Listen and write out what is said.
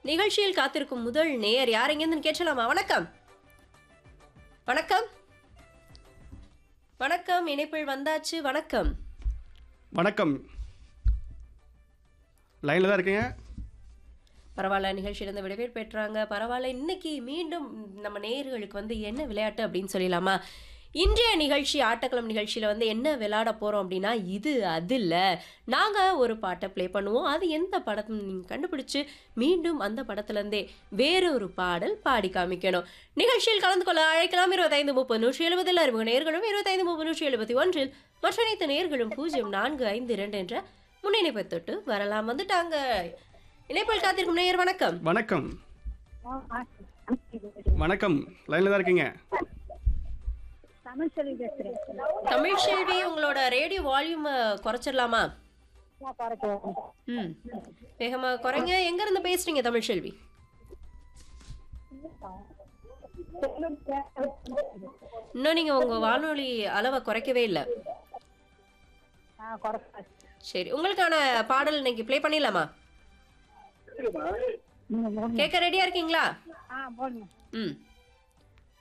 நிகழ்ச்சியில் காத்திருக்கும் முதல் நேயர் யார் எங்கேருந்து கேட்கலாமா வணக்கம் வணக்கம் வணக்கம் இணைப்பில் வந்தாச்சு வணக்கம் வணக்கம் லைனில் தான் இருக்கீங்க பரவாயில்ல நிகழ்ச்சியிலேருந்து விடைபெற் பெற்றாங்க பரவாயில்ல இன்னைக்கு மீண்டும் நம்ம நேயர்களுக்கு வந்து என்ன விளையாட்டு அப்படின்னு சொல்லலாமா இன்றைய நிகழ்ச்சி ஆட்டக்களம் நிகழ்ச்சியில் வந்து என்ன விளையாட போகிறோம் அப்படின்னா இது அது இல்லை நாங்கள் ஒரு பாட்டை ப்ளே பண்ணுவோம் அது எந்த படத்தை நீங்கள் கண்டுபிடிச்சு மீண்டும் அந்த படத்துலேருந்தே வேற ஒரு பாடல் பாடி காமிக்கணும் நிகழ்ச்சியில் கலந்து கொள்ள அழைக்கலாம் இருபத்தைந்து முப்பது நூற்றி எழுபதில் அறிமுக நேர்களும் இருபத்தைந்து முப்பது நூற்றி எழுபத்தி ஒன்றில் மற்ற அனைத்து நேர்களும் பூஜ்ஜியம் நான்கு ஐந்து இரண்டு என்ற முன்னிணைப்பை தொட்டு வரலாம் வந்துட்டாங்க இணைப்பில் காத்திருக்கும் நேயர் வணக்கம் வணக்கம் வணக்கம் லைனில் தான் இருக்கீங்க தமிழ் சொல்லி பேசுறேன் தமிழ் செல்வி உங்களோட ரேடியோ வால்யூம் குறைச்சிடலாமா நான் குறைக்கிறேன் ம் வேகமா குறைங்க எங்க இருந்து பேசுறீங்க தமிழ் செல்வி இன்னும் நீங்க உங்க வானொலி அளவை குறைக்கவே இல்லை ஆ குறைக்கிறேன் சரி உங்களுக்கான பாடல் இன்னைக்கு ப்ளே பண்ணிடலாமா நீங்க போடுங்க. கேட்க ரெடியா இருக்கீங்களா ஆ போடுங்க ம்